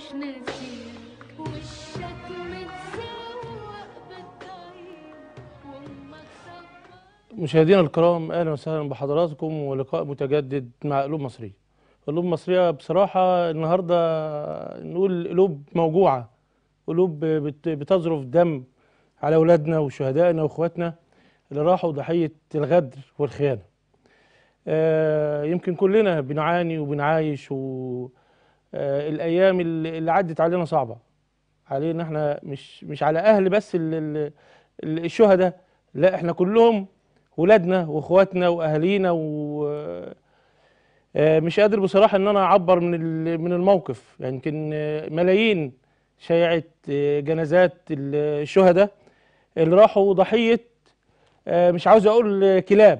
مش ناسيك وشك متسوق بالطريق وامك صبر مشاهدينا الكرام اهلا وسهلا بحضراتكم ولقاء متجدد مع قلوب مصريه. قلوب مصريه بصراحه النهارده نقول قلوب موجوعه قلوب بت- بتذرف دم على اولادنا وشهدائنا واخواتنا اللي راحوا ضحيه الغدر والخيانه. آه، يمكن كلنا بنعاني وبنعايش والايام اللي اللي عدت علينا صعبه. علينا احنا مش مش على اهل بس ال- ال- ال- الشهداء لا احنا كلهم ولادنا واخواتنا واهالينا و آه، مش قادر بصراحه ان انا اعبر من ال- من الموقف يعني يمكن آه، ملايين شيعت آه، جنازات ال- الشهداء اللي راحوا ضحيه آه، مش عاوز اقول آه، كلاب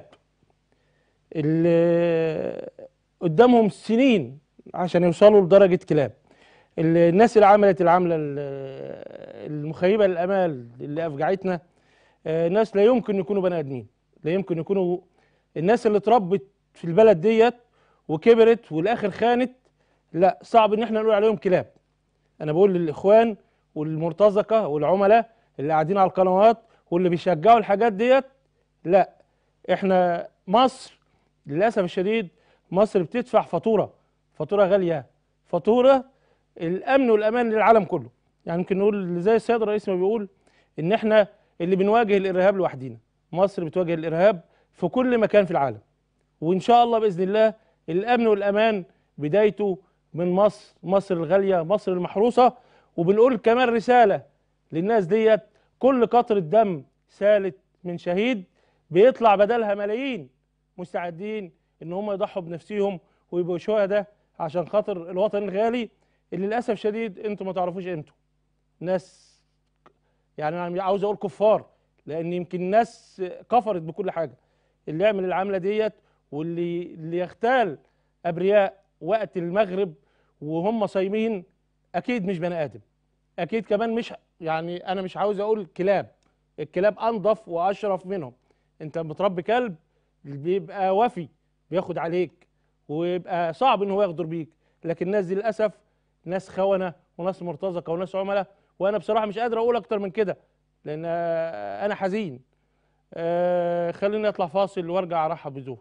اللي قدامهم سنين عشان يوصلوا لدرجه كلاب ال- الناس اللي عملت العمله ال- المخيبه للامال اللي افجعتنا آه، ناس لا يمكن يكونوا بني ادمين لا يمكن يكونوا الناس اللي اتربت في البلد ديت وكبرت والاخر خانت لا صعب ان احنا نقول عليهم كلاب انا بقول للاخوان والمرتزقه والعملاء اللي قاعدين على القنوات واللي بيشجعوا الحاجات ديت لا احنا مصر للاسف الشديد مصر بتدفع فاتوره فاتوره غاليه فاتوره الامن والامان للعالم كله يعني يمكن نقول زي السيد الرئيس ما بيقول ان احنا اللي بنواجه الارهاب لوحدينا مصر بتواجه الارهاب في كل مكان في العالم وان شاء الله باذن الله الامن والامان بدايته من مصر مصر الغاليه مصر المحروسه وبنقول كمان رساله للناس ديت كل قطره دم سالت من شهيد بيطلع بدلها ملايين مستعدين ان هم يضحوا بنفسهم ويبقوا شهداء عشان خاطر الوطن الغالي اللي للاسف شديد انتوا ما تعرفوش قيمته ناس يعني انا عاوز اقول كفار لان يمكن ناس كفرت بكل حاجه اللي يعمل العمله ديت واللي اللي يغتال ابرياء وقت المغرب وهم صايمين اكيد مش بني ادم اكيد كمان مش يعني انا مش عاوز اقول كلاب الكلاب انضف واشرف منهم انت بتربي كلب بيبقى وفي بياخد عليك ويبقى صعب ان هو يغدر بيك لكن الناس دي للاسف ناس خونه وناس مرتزقه وناس عملاء وانا بصراحه مش قادر اقول اكتر من كده لان آه، انا حزين آه، خليني اطلع فاصل وارجع ارحب بزوه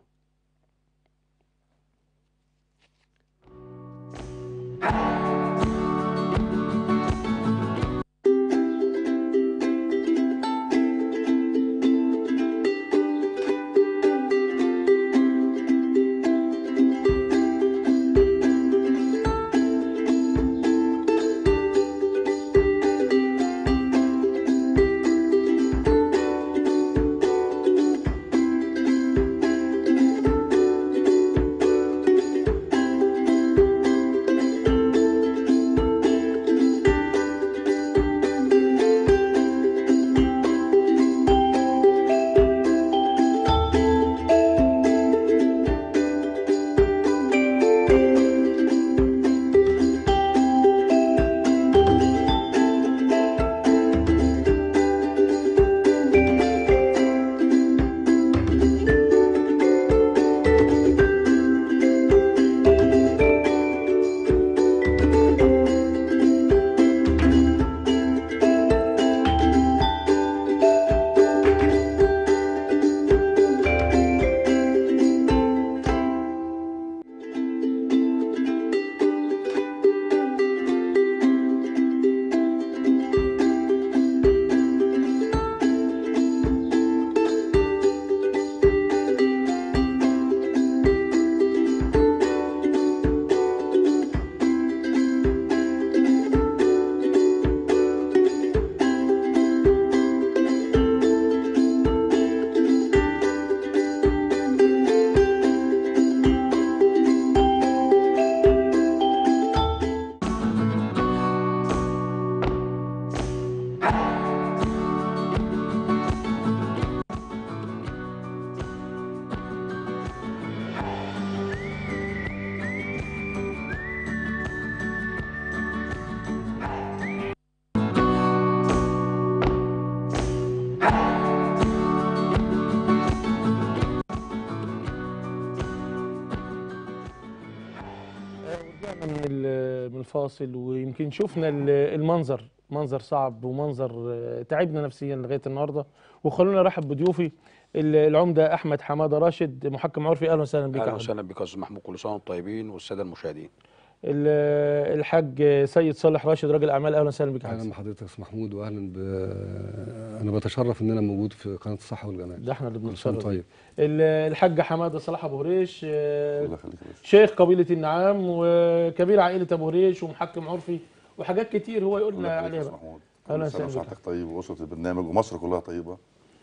آه، من الفاصل ويمكن شفنا ال- المنظر منظر صعب ومنظر آه، تعبنا نفسيا لغايه النهارده وخلونا ارحب بضيوفي ال- العمده احمد حماده راشد محكم عرفي اهلا وسهلا بك يا اهلا أحمد. وسهلا بك يا استاذ محمود كل سنه وانتم طيبين والساده المشاهدين ال- الحاج سيد صالح راشد راجل اعمال اهلا وسهلا بك يا اهلا حاج بحضرتك يا استاذ محمود واهلا ب انا بتشرف ان انا موجود في قناه الصحه والجمال ده احنا اللي كل سنة بنتشرف طيب ال- الحاج حماده صلاح ابو هريش آه، الله يخليك يا باشا شيخ قبيله النعام وكبير عائله ابو هريش ومحكم عرفي وحاجات كتير هو يقول لنا الله يخليك عليها يا بقى أستاذ محمود أهلا كل سنه وسهلا وصحتك طيب واسره البرنامج ومصر كلها طيبه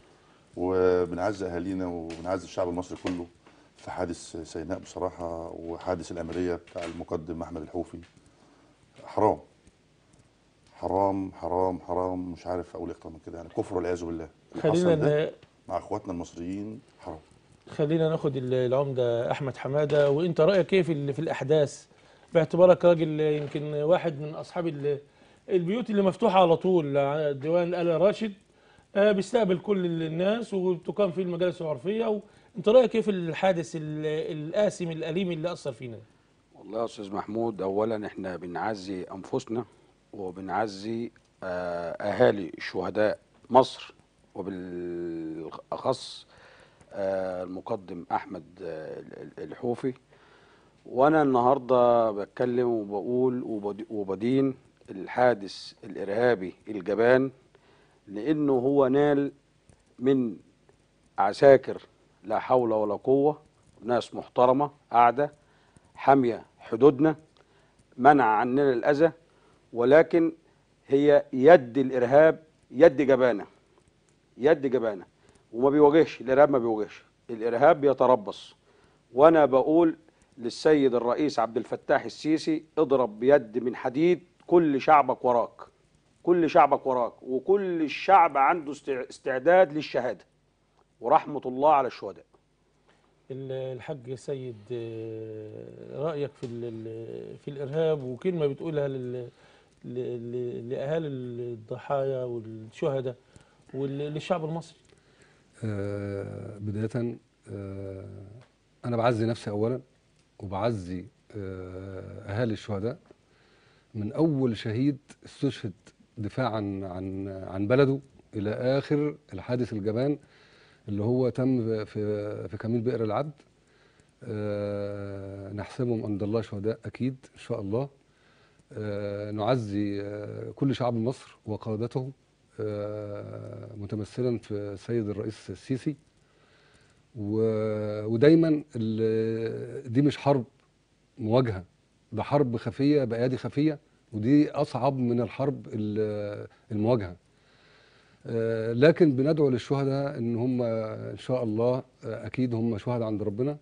وبنعزي اهالينا وبنعزي الشعب المصري كله في حادث سيناء بصراحه وحادث الاميريه بتاع المقدم احمد الحوفي حرام حرام حرام حرام مش عارف اقول اكتر من كده يعني كفر والعياذ بالله اللي خلينا حصل ده ن- مع اخواتنا المصريين حرام خلينا ناخد ال- العمده احمد حماده وانت رايك ايه في ال- في الاحداث باعتبارك راجل يمكن واحد من اصحاب ال- البيوت اللي مفتوحه على طول ع- ديوان ال راشد آه، بيستقبل كل الناس وتقام فيه المجالس العرفيه وانت رايك ايه في الحادث ال- القاسم الاليم اللي اثر فينا ده؟ والله يا استاذ محمود اولا احنا بنعزي انفسنا وبنعزي آه، اهالي شهداء مصر وبالاخص آه، المقدم احمد آه، ال- الحوفي وانا النهارده بتكلم وبقول وبد- وبدين الحادث الارهابي الجبان لانه هو نال من عساكر لا حول ولا قوه ناس محترمه قاعده حاميه حدودنا منع عننا الاذى ولكن هي يد الارهاب يد جبانه يد جبانه وما بيواجهش الارهاب ما بيواجهش الارهاب بيتربص وانا بقول للسيد الرئيس عبد الفتاح السيسي اضرب بيد من حديد كل شعبك وراك كل شعبك وراك وكل الشعب عنده استع- استعداد للشهاده ورحمه الله على الشهداء ال- الحاج سيد آه، رايك في ال- ال- في الارهاب وكلمه بتقولها لل ل- ل- لاهالي الضحايا والشهداء وللشعب المصري آه بدايه آه انا بعزي نفسي اولا وبعزي آه اهالي الشهداء من اول شهيد استشهد دفاعا عن عن بلده الى اخر الحادث الجبان اللي هو تم في في كمين بئر العبد آه نحسبهم عند الله شهداء اكيد ان شاء الله آه نعزي آه كل شعب مصر وقادته آه متمثلا في السيد الرئيس السيسي و- ودايما ال- دي مش حرب مواجهه ده حرب خفيه بايادي خفيه ودي اصعب من الحرب ال- المواجهه آه، لكن بندعو للشهداء ان هم ان شاء الله آه، اكيد هم شهداء عند ربنا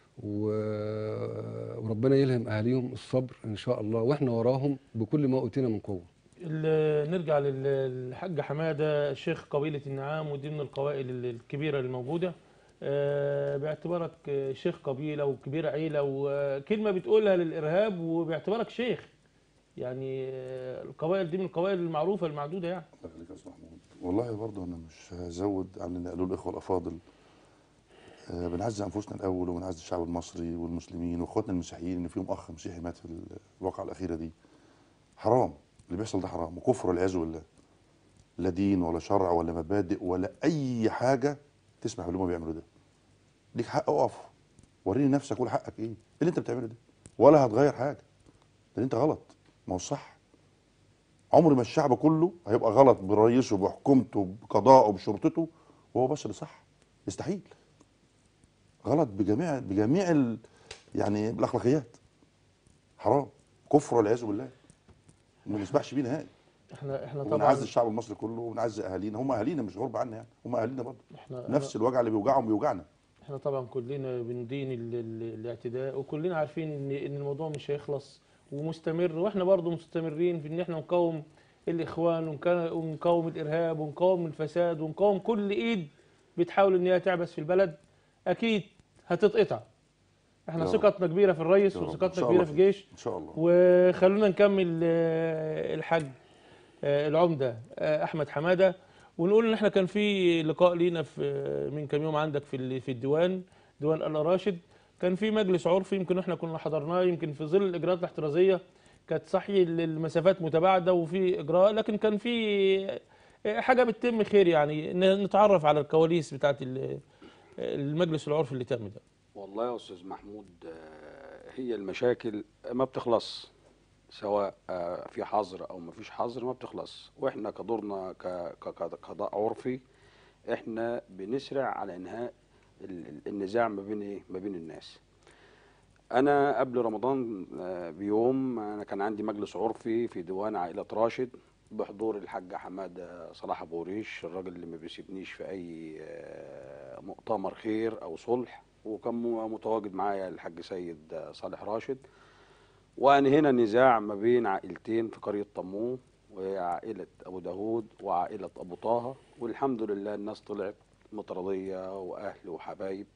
و- وربنا يلهم اهاليهم الصبر ان شاء الله واحنا وراهم بكل ما اوتينا من قوه ال- نرجع لل- للحاج حماده شيخ قبيله النعام ودي من القبائل ال- الكبيره الموجوده آه، باعتبارك آه، شيخ قبيله وكبير عيله وكلمه بتقولها للارهاب وباعتبارك شيخ يعني آه، القبائل دي من القبائل المعروفه المعدوده يعني الله يخليك يا استاذ محمود والله برضه انا مش هزود عن اللي قالوه الاخوه الافاضل آه بنعزي انفسنا الاول وبنعزي الشعب المصري والمسلمين واخواتنا المسيحيين ان فيهم اخ مسيحي مات في الواقعه الاخيره دي حرام اللي بيحصل ده حرام وكفر والعياذ بالله لا دين ولا شرع ولا مبادئ ولا اي حاجه تسمح باللي هم بيعملوا ده ليك حق اقف وريني نفسك قول حقك ايه ايه اللي انت بتعمله ده ولا هتغير حاجه ده انت غلط ما هو صح عمر ما الشعب كله هيبقى غلط برئيسه بحكومته بقضائه بشرطته وهو بس اللي صح يستحيل غلط بجميع بجميع ال يعني الاخلاقيات حرام كفر والعياذ بالله ما نسمحش بيه نهائي احنا احنا طبعا وبنعزي الشعب المصري كله وبنعزي اهالينا هم اهالينا مش غرب عنا يعني هم اهالينا برضه احنا نفس الوجع اللي بيوجعهم بيوجعنا احنا طبعا كلنا بندين ال- ال- الاعتداء وكلنا عارفين ان ان الموضوع مش هيخلص ومستمر واحنا برضو مستمرين في ان احنا نقاوم الاخوان ونكا- ونقاوم الارهاب ونقاوم الفساد ونقاوم كل ايد بتحاول ان هي تعبث في البلد اكيد هتتقطع احنا يا رب. ثقتنا كبيره في الرئيس يا رب. إن وثقتنا شاء كبيره الله في خير. الجيش ان شاء الله وخلونا نكمل آه، الحاج آه، العمده آه، احمد حماده ونقول ان احنا كان في لقاء لينا في آه، من كام يوم عندك في ال- في الديوان ديوان ال راشد كان في مجلس عرفي يمكن احنا كنا حضرناه يمكن في ظل الاجراءات الاحترازيه كانت صحيح المسافات متباعده وفي اجراء لكن كان في حاجه بتتم خير يعني ن- نتعرف على الكواليس بتاعت ال- المجلس العرفي اللي تم ده والله يا استاذ محمود آه، هي المشاكل ما بتخلص سواء آه، في حظر او ما فيش حظر ما بتخلص واحنا كدورنا ك- ك- كقضاء عرفي احنا بنسرع على انهاء ال- ال- النزاع ما بين ايه ما بين الناس انا قبل رمضان آه، بيوم انا كان عندي مجلس عرفي في ديوان عائله راشد بحضور الحاج حماده صلاح ابو ريش الراجل اللي ما بيسيبنيش في اي آه، مؤتمر خير او صلح وكان م- متواجد معايا الحاج سيد آه، صالح راشد وانهينا نزاع ما بين عائلتين في قريه طموح وهي عائله ابو داود وعائله ابو طه والحمد لله الناس طلعت مترضيه واهل وحبايب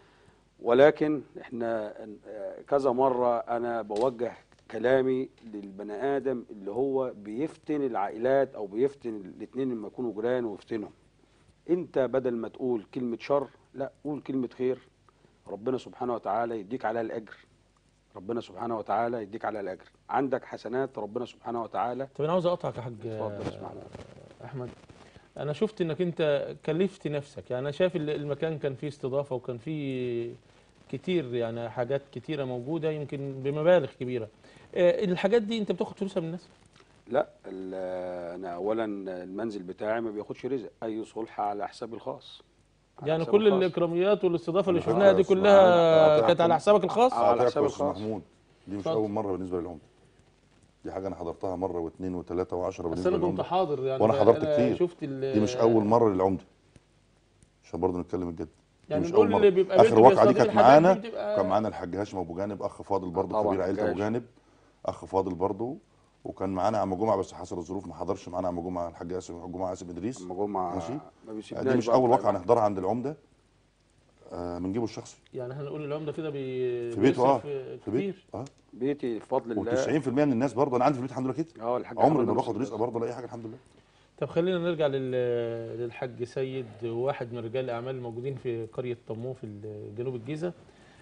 ولكن احنا آه، كذا مرة انا بوجه كلامي للبني ادم اللي هو بيفتن العائلات او بيفتن الاثنين لما يكونوا جيران ويفتنهم انت بدل ما تقول كلمة شر لا قول كلمة خير ربنا سبحانه وتعالى يديك عليها الاجر ربنا سبحانه وتعالى يديك عليها الاجر عندك حسنات ربنا سبحانه وتعالى طب انا عاوز اقطعك يا حاج اتفضل اسمع احمد انا شفت انك انت كلفت نفسك يعني انا شايف ال- المكان كان فيه استضافه وكان فيه كتير يعني حاجات كتيره موجوده يمكن بمبالغ كبيره آه، الحاجات دي انت بتاخد فلوسها من الناس لا ال- انا اولا المنزل بتاعي ما بياخدش رزق اي صلح على حسابي الخاص على يعني حسابي كل الخاص. الاكراميات والاستضافه اللي آه، شفناها دي اسمع، كلها أنا- كانت على حسابك الخاص على على حساب حساب الخاص. محمود دي مش اتفضل. اول مره بالنسبه للعمده دي حاجه انا حضرتها مره واثنين وثلاثه وعشرة بس بالنسبه انا كنت للعمده حاضر يعني وأنا أنا حضرت كتير. شفت ال- دي مش اول مره للعمده عشان برضه نتكلم الجد دي يعني مش نقول اول اللي مره بيبقى اخر بيته واقعه دي بيستضيف كانت الحاجات دي معانا بتبقى- كان معانا الحاج هاشم ابو جانب اخ فاضل برضه طبعاً كبير عائله الحاج ابو جانب اخ فاضل برضه وكان معانا عم جمعه بس حصل الظروف ما حضرش معانا عم جمعه الحاج قاسم جمعه قاسم ادريس اما جمعه ماشي. ما بيسيبناش دي مش بقى اول في واقعه أي نحضرها عند العمده آه من جيبه الشخصي يعني هنقول العمده كده بي في بيته اه بيصرف في بيته كتير اه بيتي بفضل الله و90% من الناس برضه انا عندي في البيت الحمد لله كده اه الحاج عمري محمد ما نفس باخد رزق الناس. برضه ولا اي حاجه الحمد لله طب خلينا نرجع لل- للحاج سيد واحد من رجال الاعمال الموجودين في قريه طموح في ال- جنوب الجيزه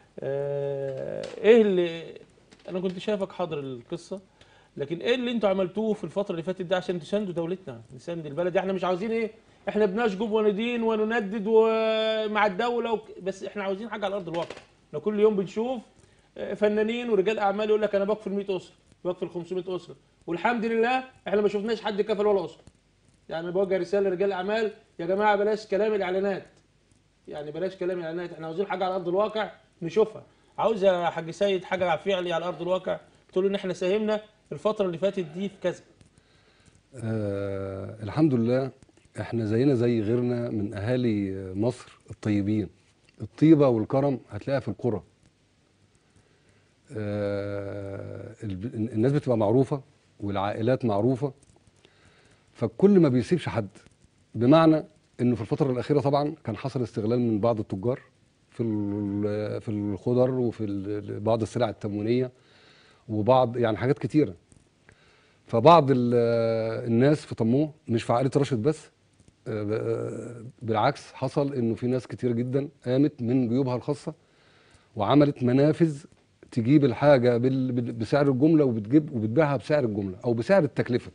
آه، ايه اللي انا كنت شايفك حاضر القصه لكن ايه اللي انتوا عملتوه في الفتره اللي فاتت دي عشان تساندوا دولتنا نساند البلد احنا مش عاوزين ايه احنا بنشجب وندين وندد ومع الدوله وك... بس احنا عاوزين حاجه على ارض الواقع احنا كل يوم بنشوف آه، فنانين ورجال اعمال يقول لك انا بكفل 100 اسره بكفل 500 اسره والحمد لله احنا ما شفناش حد كفل ولا اسره يعني بوجه رساله لرجال الاعمال يا جماعه بلاش كلام الاعلانات يعني بلاش كلام الاعلانات احنا عاوزين حاجه على ارض الواقع نشوفها عاوز يا حاج سيد حاجه فعلي على ارض الواقع تقول ان احنا ساهمنا الفتره اللي فاتت دي في كذا آه الحمد لله احنا زينا زي غيرنا من اهالي مصر الطيبين الطيبه والكرم هتلاقيها في القرى آه ال- الناس بتبقى معروفه والعائلات معروفه فالكل ما بيسيبش حد بمعنى انه في الفتره الاخيره طبعا كان حصل استغلال من بعض التجار في ال- في الخضر وفي ال- بعض السلع التموينيه وبعض يعني حاجات كتيره فبعض ال- الناس في طموح مش في عائله راشد بس آه، ب- بالعكس حصل انه في ناس كتير جدا قامت من جيوبها الخاصه وعملت منافذ تجيب الحاجه بال- بال- بسعر الجمله وبتجيب وبتبيعها بسعر الجمله او بسعر التكلفه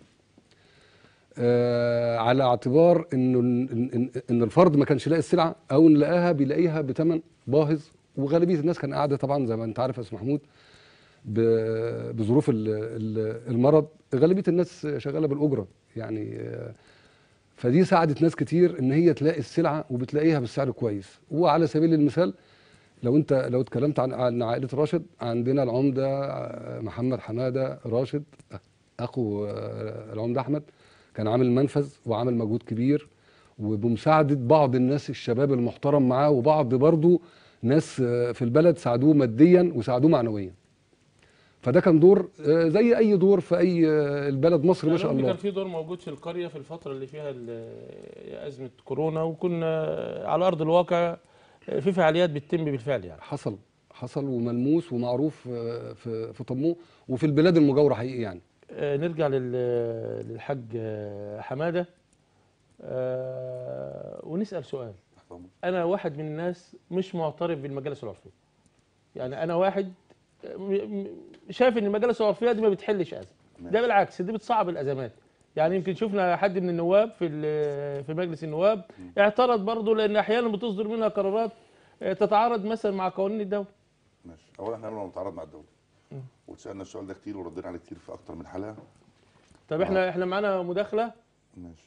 آه، على اعتبار انه ان, إن, إن الفرد ما كانش لاقي السلعه او ان لقاها بيلاقيها بثمن باهظ وغالبيه الناس كان قاعده طبعا زي ما انت عارف يا استاذ محمود ب- بظروف ال- ال- المرض غالبيه الناس شغاله بالاجره يعني آه، فدي ساعدت ناس كتير ان هي تلاقي السلعه وبتلاقيها بالسعر كويس وعلى سبيل المثال لو انت لو اتكلمت عن عن عائله راشد عندنا العمده آه، محمد حماده راشد اخو آه، العمده احمد كان عامل منفذ وعامل مجهود كبير وبمساعده بعض الناس الشباب المحترم معاه وبعض برضه ناس آه، في البلد ساعدوه ماديا وساعدوه معنويا فده كان دور آه، زي اي دور في اي آه، البلد مصر ما شاء يعني الله كان في دور موجود في القريه في الفتره اللي فيها ال- ازمه كورونا وكنا على ارض الواقع في فعاليات بتتم بالفعل يعني حصل حصل وملموس ومعروف آه، في في طموح وفي البلاد المجاوره حقيقي يعني آه، نرجع لل- للحاج آه، حماده آه، ونسال سؤال انا واحد من الناس مش معترف بالمجالس العرفيه يعني انا واحد م- م- شايف ان المجالس العرفيه دي ما بتحلش ازمه ده بالعكس دي بتصعب الازمات يعني يمكن شفنا حد من النواب في ال- في مجلس النواب اعترض برضه لان احيانا بتصدر منها قرارات آه، تتعارض مثلا مع قوانين الدوله ماشي اولا احنا عمرنا ما تعرض مع الدوله واتسالنا السؤال ده كتير وردينا عليه كتير في اكتر من حلقه طب احنا احنا معانا مداخله ماشي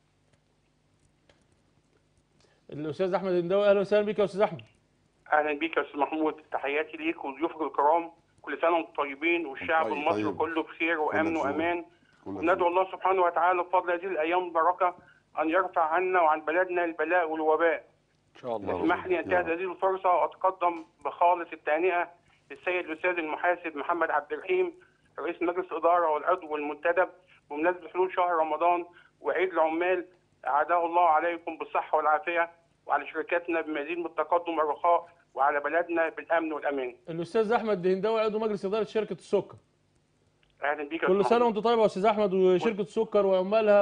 الاستاذ احمد الندوي اهلا وسهلا بك يا استاذ احمد اهلا بيك يا استاذ محمود تحياتي ليك وضيوفك الكرام كل سنه وانتم طيبين والشعب طيب، المصري طيب. كله بخير وامن كلك وامان كلك وندعو ذوق. الله سبحانه وتعالى بفضل هذه الايام البركه ان يرفع عنا وعن بلدنا البلاء والوباء ان شاء الله اسمح لي انتهز هذه الفرصه واتقدم بخالص التهنئه للسيد الاستاذ المحاسب محمد عبد الرحيم رئيس مجلس الاداره والعضو المنتدب بمناسبه حلول شهر رمضان وعيد العمال اعاده الله عليكم بالصحه والعافيه وعلى شركاتنا بمزيد من التقدم والرخاء وعلى بلدنا بالامن والامان. الاستاذ احمد الهنداوي عضو مجلس اداره شركه السكر اهلا بيك يا كل أستاذ سنه محمود. وانت طيب يا استاذ احمد وشركه السكر وعمالها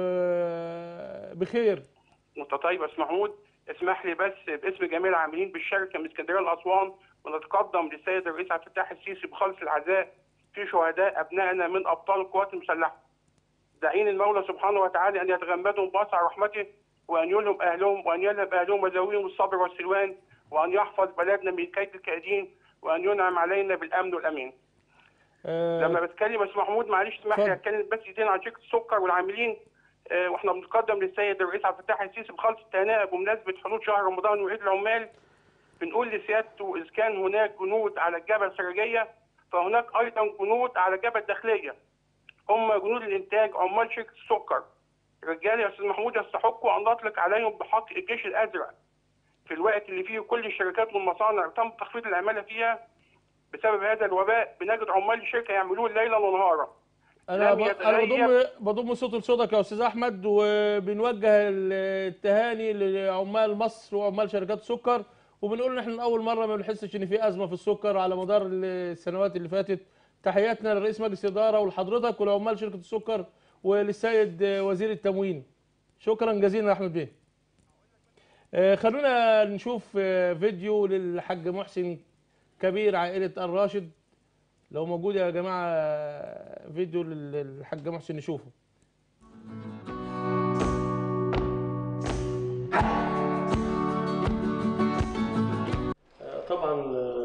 وبخير وانت طيب يا استاذ محمود اسمح لي بس باسم جميع العاملين بالشركه من اسكندريه لاسوان ونتقدم للسيد الرئيس عبد الفتاح السيسي بخالص العزاء في شهداء ابنائنا من ابطال القوات المسلحه. داعين المولى سبحانه وتعالى ان يتغمدهم بواسع رحمته وان يلهم اهلهم وان يلهم اهلهم وذويهم الصبر والسلوان وان يحفظ بلدنا من كيد الكائدين وان ينعم علينا بالامن والامان. آه، لما بتكلم يا استاذ محمود معلش اسمح لي اتفضل. اتكلم بس دقيقتين عن شركه السكر والعاملين آه، واحنا بنتقدم للسيد الرئيس عبد الفتاح السيسي بخالص التهنئه بمناسبه حلول شهر رمضان وعيد العمال بنقول لسيادته اذا كان هناك جنود على الجبهه الخارجيه فهناك ايضا جنود على الجبهه الداخليه هم جنود الانتاج عمال شركه السكر رجال يا استاذ محمود يستحقوا ان نطلق عليهم بحق الجيش الازرق في الوقت اللي فيه كل الشركات والمصانع تم تخفيض العماله فيها بسبب هذا الوباء بنجد عمال الشركه يعملون ليلا ونهارا انا لم ب- انا يتغير. بضم بضم صوت لصوتك يا استاذ احمد وبنوجه التهاني لعمال مصر وعمال شركات السكر وبنقول ان احنا من اول مره ما بنحسش ان في ازمه في السكر على مدار السنوات اللي فاتت تحياتنا لرئيس مجلس الاداره ولحضرتك ولعمال شركه السكر وللسيد وزير التموين شكرا جزيلا يا احمد بيه آه، خلونا نشوف آه، فيديو للحاج محسن كبير عائله الراشد لو موجود يا جماعه آه، فيديو لل- للحاج محسن نشوفه طبعا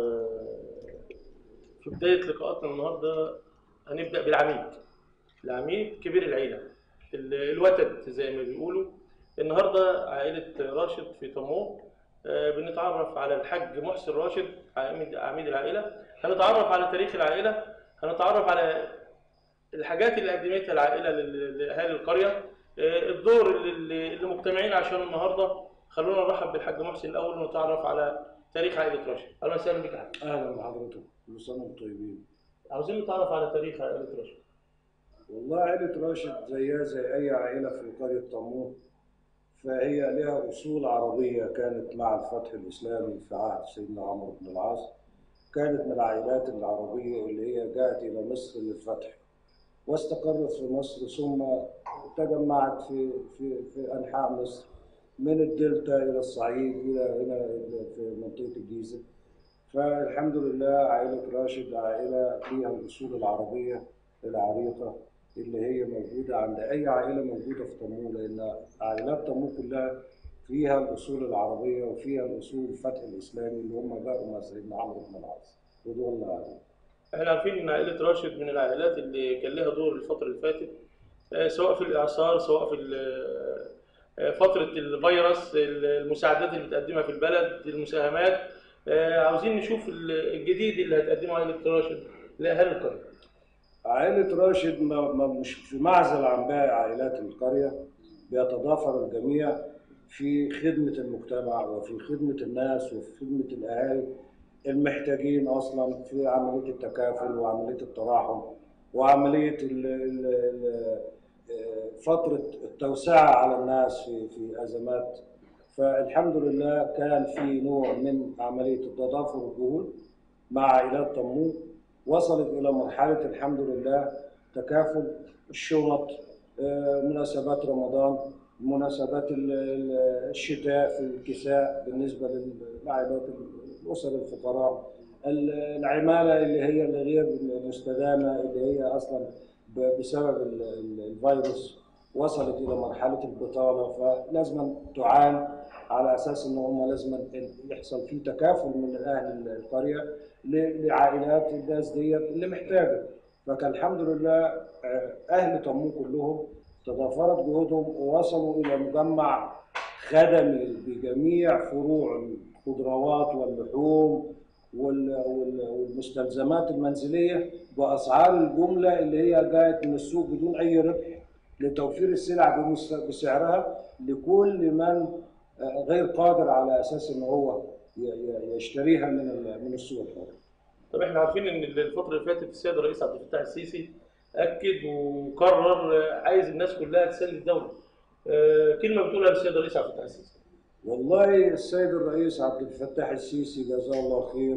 في بدايه لقاءاتنا النهارده هنبدا بالعميد العميد كبير العيله ال- الوتد زي ما بيقولوا النهارده عائله راشد في طموح آه، بنتعرف على الحاج محسن راشد عميد عميد العائله هنتعرف على تاريخ العائله هنتعرف على الحاجات اللي قدمتها العائله لل- لاهالي القريه آه، الدور اللي- اللي اللي مجتمعين عشان النهارده خلونا نرحب بالحاج محسن الاول ونتعرف على تاريخ عائله راشد اهلا وسهلا بك يا حاج اهلا بحضرتك كل سنه وانتم طيبين عاوزين نتعرف على تاريخ عائله راشد والله عائله راشد زيها زي اي عائله في قريه طموح فهي لها اصول عربيه كانت مع الفتح الاسلامي في عهد سيدنا عمرو بن العاص كانت من العائلات العربيه اللي هي جاءت الى مصر للفتح واستقرت في مصر ثم تجمعت في في في انحاء مصر من الدلتا الى الصعيد الى هنا في منطقه الجيزه فالحمد لله عائلة راشد عائلة فيها الأصول العربية العريقة اللي هي موجودة عند أي عائلة موجودة في طموح لأن عائلات طموح كلها فيها الأصول العربية وفيها الأصول الفتح الإسلامي اللي هم جاءوا مع سيدنا عمرو بن العاص رضي الله عنه. احنا عارفين ان عائله راشد من العائلات اللي كان لها دور الفتره اللي فاتت آه، سواء في الاعصار سواء في ال- آه، فتره الفيروس المساعدات اللي بتقدمها في البلد المساهمات آه، عاوزين نشوف ال- الجديد اللي هتقدمه عائله راشد لاهالي القريه عائلة راشد ما ما مش في معزل عن باقي عائلات القرية بيتضافر الجميع في خدمة المجتمع وفي خدمة الناس وفي خدمة الأهالي المحتاجين أصلا في عملية التكافل وعملية التراحم وعملية ال ال ال فترة التوسعة على الناس في في أزمات فالحمد لله كان في نوع من عملية التضافر والجهود مع عائلات طموح وصلت إلى مرحلة الحمد لله تكافل الشنط آه، مناسبات رمضان مناسبات ال- ال- الشتاء في الكساء بالنسبة للعائلات الأسر الفقراء ال- العماله اللي هي اللي غير مستدامه اللي هي اصلا ب- بسبب ال- ال- الفيروس وصلت الى مرحله البطاله فلازم تعان على اساس ان هم لازم يحصل في تكافل من اهل القريه ل- لعائلات الناس ديت اللي محتاجه فكان الحمد لله آه، اهل طموح كلهم تضافرت جهودهم ووصلوا الى مجمع خدمي بجميع فروع الخضروات واللحوم وال- وال- والمستلزمات المنزليه باسعار الجمله اللي هي جايه من السوق بدون اي ربح لتوفير السلع بمس- بسعرها لكل من آه، غير قادر على اساس ان هو ي- ي- يشتريها من ال- من السوق الحر. طب احنا عارفين ان الفتره اللي فاتت السيد الرئيس عبد الفتاح السيسي اكد وقرر آه، عايز الناس كلها تسلي الدوله. آه، كلمه بتقولها للسيد الرئيس عبد الفتاح السيسي. والله السيد الرئيس عبد الفتاح السيسي جزاه الله خير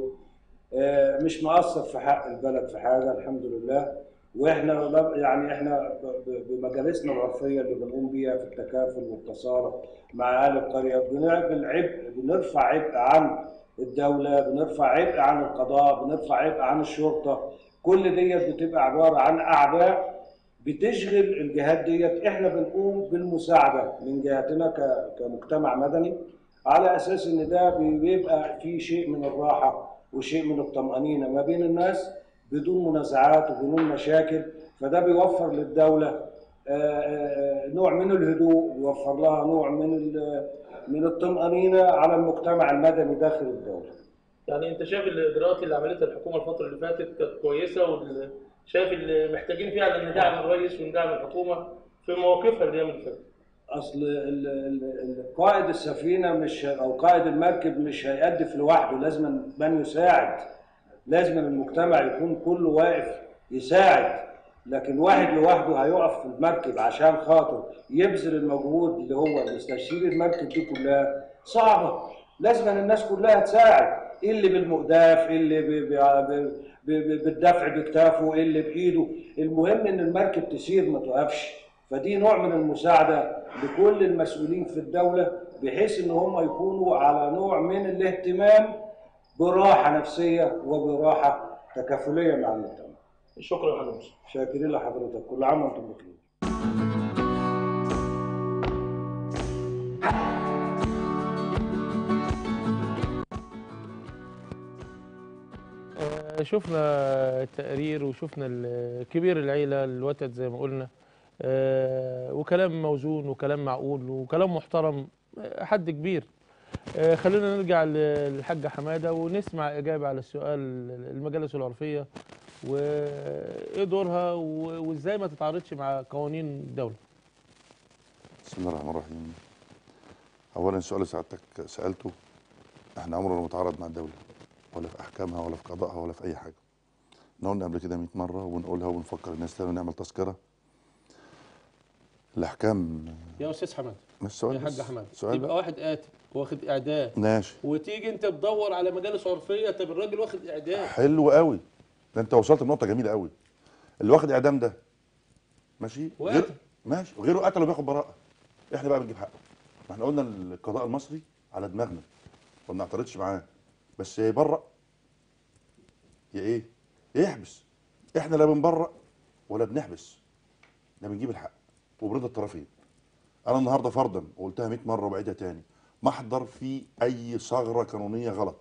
آه، مش مقصر في حق البلد في حاجه الحمد لله واحنا لم- يعني احنا ب- ب- بمجالسنا العرفيه اللي بنقوم بيها في التكافل والتصالح مع اهل القريه بنعمل عبء بنرفع عبء عن الدوله بنرفع عبء عن القضاء بنرفع عبء عن الشرطه كل ديت بتبقى عباره عن اعباء بتشغل الجهات ديت احنا بنقوم بالمساعده من جهتنا ك- كمجتمع مدني على اساس ان ده بيبقى في شيء من الراحه وشيء من الطمانينه ما بين الناس بدون منازعات وبدون مشاكل فده بيوفر للدوله آه، آه، نوع من الهدوء بيوفر لها نوع من ال- من الطمانينه على المجتمع المدني داخل الدوله يعني انت شايف الاجراءات اللي عملتها الحكومه الفتره اللي فاتت كانت كويسه وشايف اللي محتاجين فعلا ندعم الرئيس وندعم الحكومه في مواقفها الايام اللي فاتت. اصل ال- ال- ال- قائد السفينه مش او قائد المركب مش هيقدف لوحده لازم من يساعد لازم المجتمع يكون كله واقف يساعد لكن واحد لوحده هيقف في المركب عشان خاطر يبذل المجهود اللي هو تشيل المركب دي كلها صعبه لازم الناس كلها تساعد إيه اللي بالمقداف إيه اللي ب- ب- ب- ب- بالدفع بكتافه إيه اللي بايده المهم ان المركب تسير ما توقفش فدي نوع من المساعده لكل المسؤولين في الدوله بحيث ان هم يكونوا على نوع من الاهتمام براحه نفسيه وبراحه تكافليه مع المجتمع. شكرا يا حضرتك. شاكرين لحضرتك كل عام وانتم بخير. آه، شفنا التقرير وشفنا ال- كبير العيلة الوتد زي ما قلنا آه، وكلام موزون وكلام معقول وكلام محترم آه، حد كبير آه، خلينا نرجع ل- للحاجة حمادة ونسمع إجابة على السؤال المجالس العرفية وإيه دورها و- وإزاي ما تتعارضش مع قوانين الدولة بسم الله الرحمن الرحيم اولا السؤال اللي سعادتك سالته احنا عمرنا ما نتعارض مع الدوله ولا في احكامها ولا في قضائها ولا في اي حاجه احنا قلنا قبل كده 100 مره وبنقولها وبنفكر الناس تاني ونعمل تذكره الاحكام يا أستاذ حماد مش سؤال يا بس. حاج حماد سؤال يبقى بقى. واحد قاتل واخد إعدام ماشي وتيجي أنت تدور على مجالس عرفية طب الراجل واخد إعدام حلو قوي ده انت وصلت لنقطه جميله قوي اللي واخد اعدام ده ماشي غير وقتل. ماشي غيره قتل وبياخد براءه احنا بقى بنجيب حقه ما احنا قلنا القضاء المصري على دماغنا ما بنعترضش معاه بس يا يبرأ يا ايه يا يحبس احنا لا بنبرأ ولا بنحبس احنا بنجيب الحق وبرضا الطرفين انا النهارده فرضا وقلتها 100 مره وبعيدها تاني محضر في اي ثغره قانونيه غلط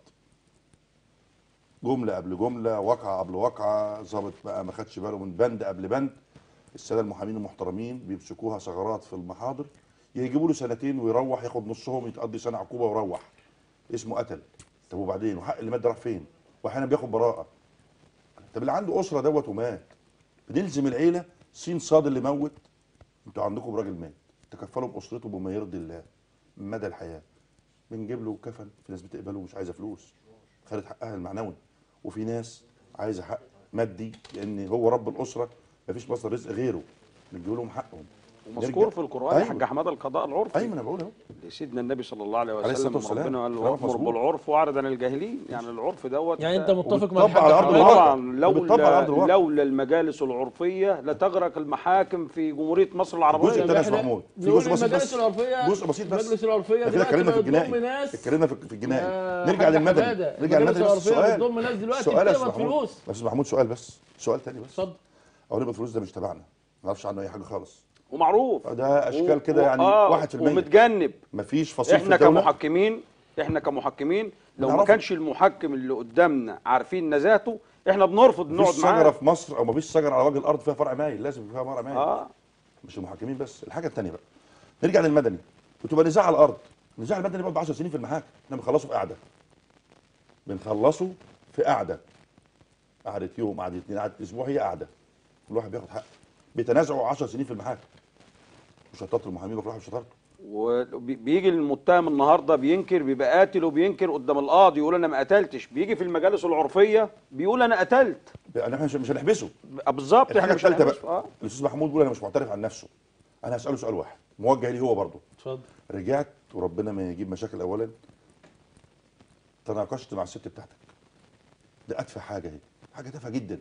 جمله قبل جمله واقعه قبل واقعه ظابط بقى ما خدش باله من بند قبل بند الساده المحامين المحترمين بيمسكوها ثغرات في المحاضر يجيبوا له سنتين ويروح ياخد نصهم يتقضي سنه عقوبه ويروح اسمه قتل طب وبعدين وحق اللي مات ده راح فين؟ واحيانا بياخد براءه طب اللي عنده اسره دوت ومات بنلزم العيله سين صاد اللي موت انتوا عندكم راجل مات تكفلوا باسرته بما يرضي الله مدى الحياه بنجيب له كفن في ناس بتقبله ومش عايزه فلوس خدت حقها المعنوي وفي ناس عايزه حق مادي لان هو رب الاسره مفيش مصدر رزق غيره بنجيب لهم حقهم ومذكور نرجع. في القران يا أيوة. حاج احمد القضاء العرفي ايوه انا بقول اهو سيدنا النبي صلى الله عليه عليه وسلم الصلاة والسلام. ربنا قال له كلامك وامر مظبوط. بالعرف واعرض عن الجاهلين يعني العرف دوت يعني انت متفق مع وبتطبق الحاج على أرض حماد؟ الواقع. طبعا وبتطبق على لولا أرض الواقع. لولا المجالس العرفيه لتغرق المحاكم في جمهوريه مصر الجزء العربيه الثاني يا احنا أستاذ محمود في نقول جزء بسيط المجالس بس العرفيه جزء بسيط بس المجلس العرفيه احنا كده دلوقتي اتكلمنا في بقت بتضم الجنائي ناس اتكلمنا في في الجنائي يا نرجع حاج للمدني حمادة، نرجع المجالس للمدني بس العرفية سؤال بتضم ناس دلوقتي سؤال يا بتقبض أستاذ محمود فلوس. بس محمود سؤال بس سؤال تاني بس اتفضل او نقبض فلوس ده مش تبعنا ما نعرفش عنه اي حاجه خالص ومعروف ده اشكال و- كده يعني آه، 1% ومتجنب مفيش فصيل في احنا الدوله كمحكمين احنا كمحكمين لو ما نعرفه. كانش المحكم اللي قدامنا عارفين نزاهته احنا بنرفض نقعد مفيش شجره معاه في مصر او مفيش شجره على وجه الارض فيها فرع مايل لازم يبقى فيها فرع مايل اه مش المحكمين بس الحاجه الثانيه بقى نرجع للمدني وتبقى نزاع على الارض نزاع المدني بيقعد ب 10 سنين في المحاكم احنا بنخلصه في قعده بنخلصه في قعده قعده يوم قعده اثنين قعده اسبوع هي قعده كل واحد بياخد حقه بيتنازعوا 10 سنين في المحاكم وشطات المحامين كل واحد بشطارته وبيجي المتهم النهارده بينكر بيبقى قاتل وبينكر قدام القاضي يقول انا ما قتلتش بيجي في المجالس العرفيه بيقول انا قتلت يعني احنا مش مش هنحبسه بالظبط الحاجه احنا مش الثالثه هنحبس- بقى اه الاستاذ محمود بيقول انا مش معترف عن نفسه انا هساله سؤال واحد موجه ليه هو برضه اتفضل رجعت وربنا ما يجيب مشاكل اولا تناقشت مع الست بتاعتك ده اتفه حاجه اهي حاجه تافهه جدا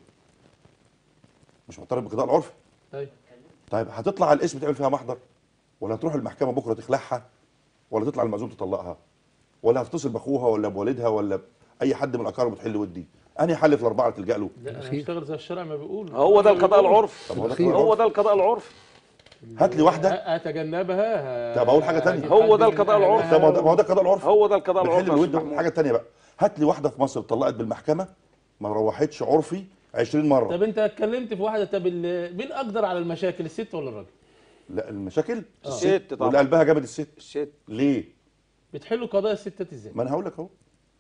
مش معترف بقضاء العرف ايوه طيب هتطلع على الاسم تعمل فيها محضر ولا هتروح المحكمه بكره تخلعها ولا تطلع المأذون تطلقها ولا هتتصل باخوها ولا بوالدها ولا باي حد من الاقارب وتحل ودي انهي حل في الاربعه اللي تلجا له لا انا أخير. هشتغل زي الشرع ما بيقول هو ده القضاء طب العرفي هو ده أخير. القضاء هو العرفي. ده القضاء العرفي هات لي واحده اتجنبها طب أقول حاجة تانية. هجيب هو حد ده من القضاء العرفي. أهلها طب ما هو ده- ما هو ده القضاء العرفي هو ده القضاء بنحل العرفي يا الود أستاذ محمود. حاجه ثانيه بقى هات لي واحده في مصر اتطلقت بالمحكمه ما روحتش عرفي 20 مره طب انت اتكلمت في واحده طب ال- مين اقدر على المشاكل الست ولا الراجل؟ لا المشاكل الست طبعا. واللي قلبها جابت الست الست ليه بتحلوا قضايا الستات ازاي؟ ما انا هقول لك اهو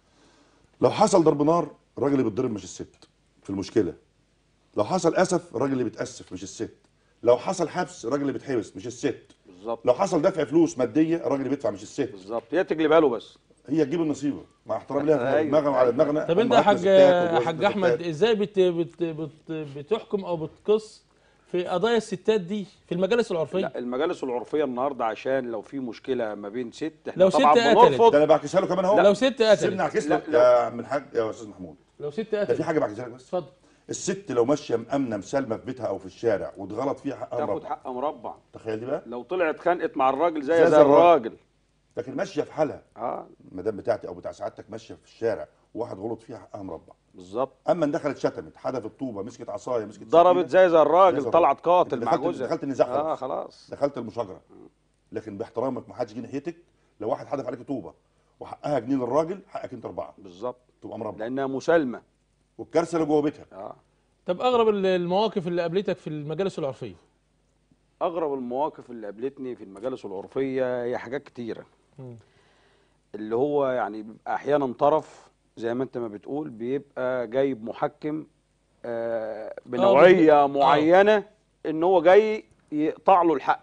لو حصل ضرب نار الراجل اللي بيتضرب مش الست في المشكله لو حصل اسف الراجل اللي بيتاسف مش الست لو حصل حبس الراجل اللي بيتحبس مش الست بالظبط لو حصل دفع فلوس ماديه الراجل اللي بيدفع مش الست بالظبط هي تجلبها له بس هي تجيب النصيبه مع احترام لها أيوة. دماغنا وعلى دماغنا طب انت يا أمهاتنا حاج ستات وجوازنا حاج ستات. احمد ازاي بت بت بت بتحكم او بتقص في قضايا الستات دي في المجالس العرفيه؟ لا المجالس العرفيه النهارده عشان لو في مشكله ما بين ست احنا لو طبعا ست قتلت. بنرفض ده انا بعكسها له كمان اهو لو ست قتلت. سيبني اعكس لك لا، يا عم الحاج يا استاذ محمود لو ست ده في قتلت حاجه بعكسها لك بس اتفضل الست لو ماشيه مامنه مسالمه في بيتها او في الشارع واتغلط فيها حقها تاخد مربع حق مربع تخيل دي بقى لو طلعت اتخانقت مع الراجل زي زي زي, زي الراجل. الراجل لكن ماشيه في حالها اه المدام بتاعتي او بتاع سعادتك ماشيه في الشارع وواحد غلط فيها حقها مربع بالظبط اما ان دخلت شتمت حدفت طوبه مسكت عصايه مسكت ضربت سكينة، زي زي زي الراجل زي طلعت الراجل. قاتل أنت مع دخلت- جوزها دخلت النزاع اه خلاص. خلاص دخلت المشاجره لكن باحترامك ما حدش يجي ناحيتك لو واحد حدف عليك طوبه وحقها جنيه للراجل حقك انت اربعه بالظبط تبقى مربع لانها مسالمه والكارثه اللي جوه بيتها اه طب اغرب ال- المواقف اللي قابلتك في المجالس العرفيه اغرب المواقف اللي قابلتني في المجالس العرفيه هي حاجات كتيره مم. اللي هو يعني بيبقى احيانا طرف زي ما انت ما بتقول بيبقى جايب محكم آه بنوعيه بت- معينه ان هو جاي يقطع له الحق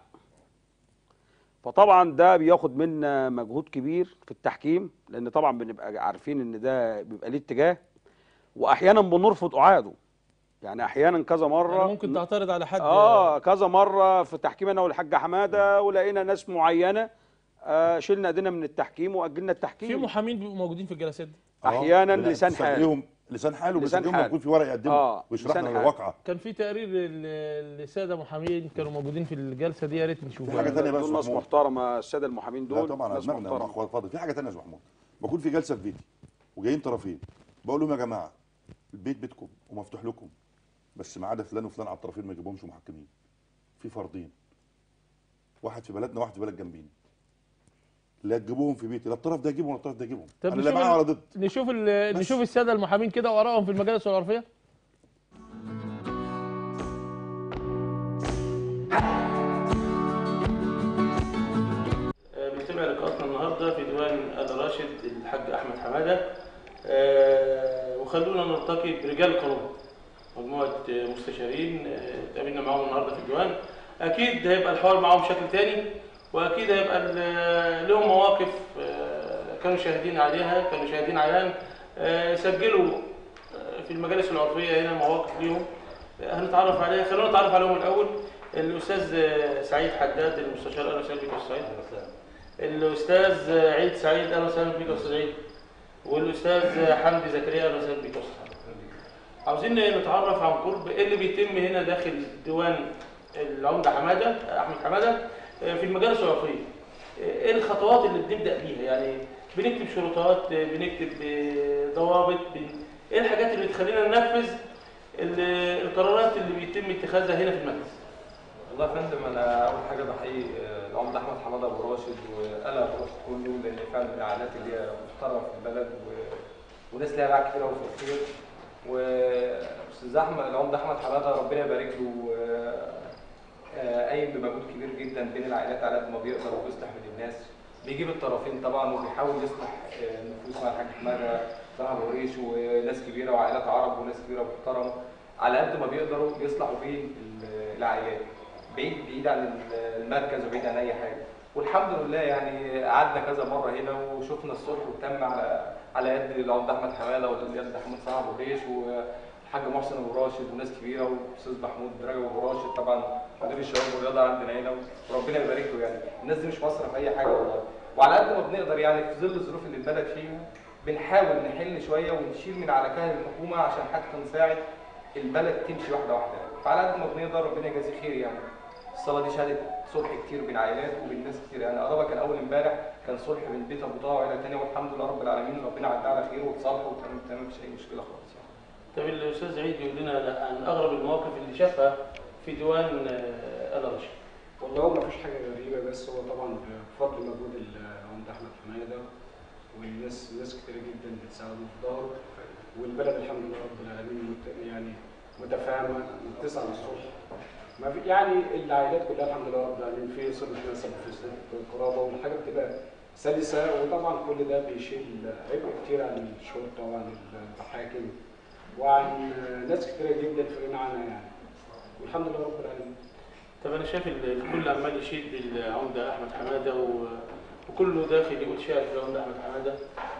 فطبعا ده بياخد منا مجهود كبير في التحكيم لان طبعا بنبقى عارفين ان ده بيبقى ليه اتجاه واحيانا بنرفض اعاده يعني احيانا كذا مره يعني ممكن تعترض على حد اه كذا مره في تحكيم انا والحاج حماده ولقينا ناس معينه آه شلنا ايدينا من التحكيم واجلنا في التحكيم محامين بيبقوا موجودين في الجلسات دي آه، أحياناً لا، لسان بتسجل حال. لهم لسان حال لسان وبيسجلهم حال. يكون في ورق يقدمه آه، ويشرح لسان لنا حال. الواقعه كان في تقرير ل- لساده محامين كانوا موجودين في الجلسه دي يا ريت نشوفه في حاجة تانية بقى يا دول ناس أستاذ محمود. محترمه الساده المحامين لا دول طبعا على ناس دماغنا مع محترمه اخوات فاضل في حاجه ثانيه يا استاذ محمود بكون في جلسه في بيتي وجايين طرفين بقول لهم يا جماعه البيت بيتكم ومفتوح لكم بس ما عدا فلان وفلان على الطرفين ما يجيبهمش محكمين في فردين واحد في بلدنا واحد في بلد جنبينا لا تجيبوهم في بيتي لا الطرف ده يجيبهم ولا الطرف ده يجيبهم طب انا لا نشوف معاه ال- ولا ضد نشوف ال- بس. نشوف الساده المحامين كده وارائهم في المجالس العرفيه بنتابع لقاءاتنا النهارده في ديوان ال راشد الحاج احمد حماده آه، وخلونا نلتقي برجال القانون مجموعه آه، مستشارين آه، اتقابلنا معاهم النهارده في الديوان اكيد هيبقى الحوار معاهم بشكل تاني واكيد هيبقى ال- لهم مواقف آه، كانوا شاهدين عليها كانوا شاهدين عيان آه، سجلوا آه، في المجالس العرفيه هنا مواقف ليهم آه، هنتعرف عليها خلونا نتعرف عليهم الاول الاستاذ سعيد حداد المستشار اهلا وسهلا بك يا أستاذ سعيد الاستاذ عيد سعيد اهلا وسهلا بك يا استاذ عيد والاستاذ حمدي زكريا اهلا وسهلا بك يا استاذ حمدي عاوزين نتعرف عن قرب ايه اللي بيتم هنا داخل ديوان العمده حماده احمد حماده في المجال الصحفي ايه الخطوات اللي بنبدا بيها يعني بنكتب شروطات بنكتب ضوابط بن... ايه الحاجات اللي تخلينا ننفذ ال- القرارات اللي بيتم اتخاذها هنا في المجلس والله يا فندم انا اول حاجه بحيي آه، العمده احمد حماده ابو راشد وقلق ابو راشد كله لان فعلا من العائلات اللي هي محترمه في البلد و... وناس ليها باع كتير قوي في الخير واستاذ احمد العمده احمد حماده ربنا يبارك له آه، آه، قايم بمجهود كبير جدا بين العائلات على قد ما بيقدر وبيصلح من الناس بيجيب الطرفين طبعا وبيحاول يصلح آه، النفوس مع الحاج حماده صلاح ابو ريش وناس كبيره وعائلات عرب وناس كبيره محترمه على قد ما بيقدروا يصلحوا بين ال- العائلات بعيد بعيد عن المركز وبعيد عن اي حاجه والحمد لله يعني قعدنا كذا مره هنا وشفنا الصلح وتم على على يد العمده احمد حماده واليد احمد صلاح ابو ريش والحاج محسن ابو راشد وناس كبيره والاستاذ محمود رجب ابو راشد طبعا مدير الشباب والرياضه عندنا هنا وربنا يبارك له يعني الناس دي مش مقصره في اي حاجه والله وعلى قد ما بنقدر يعني في ظل الظروف اللي البلد فيها بنحاول نحل شويه ونشيل من على كاهل الحكومه عشان حتى نساعد البلد تمشي واحده واحده فعلى قد ما بنقدر ربنا يجازيه خير يعني الصلاه دي شهدت صلح كتير بين عائلات وبين ناس كتير يعني قرابه كان اول امبارح كان صلح بين بيت ابو طه وعيله ثانيه والحمد لله رب العالمين ربنا عدى على خير وتصالحوا وتمام تمام مفيش اي مشكله خالص يعني. طب الاستاذ عيد يقول لنا عن اغرب المواقف اللي شافها في ديوان آه، ال رشيد والله هو مفيش حاجة غريبة بس هو طبعا بفضل مجهود العمدة أحمد حمادة والناس ناس كتير جدا بتساعده في ظهره والبلد الحمد لله رب العالمين مت- يعني متفاهمة بتسعى للصلح ما في يعني العائلات كلها الحمد لله رب العالمين في صلة نسب في صلة القرابة والحاجة بتبقى سلسة وطبعا كل ده بيشيل عبء كتير عن الشرطة وعن المحاكم وعن ناس كتيرة جدا فرقنا عنها يعني والحمد لله رب العالمين طب انا شايف ال- الكل عمال يشيد بالعمده احمد حماده و... وكله داخل يقول شعر في العمده احمد حماده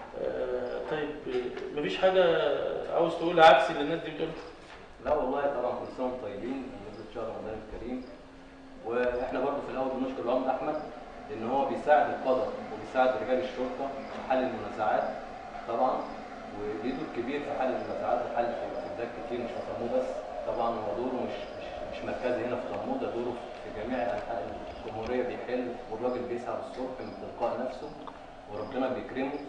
آه، طيب آه، مفيش حاجه عاوز تقول عكس اللي الناس دي بتقول لا والله طبعا كل سنه وانتم طيبين بمناسبه شهر رمضان الكريم واحنا برضه في الاول بنشكر العمده احمد لان هو بيساعد القضاء وبيساعد رجال الشرطه في حل المنازعات طبعا وليه دور كبير في حل المنازعات وحل في بلاد كتير مش في طموح بس طبعا هو دوره مش مش مش مركزي هنا في طموح ده دوره في جميع انحاء الجمهوريه بيحل والراجل بيسعى للصبح من تلقاء نفسه وربنا بيكرمه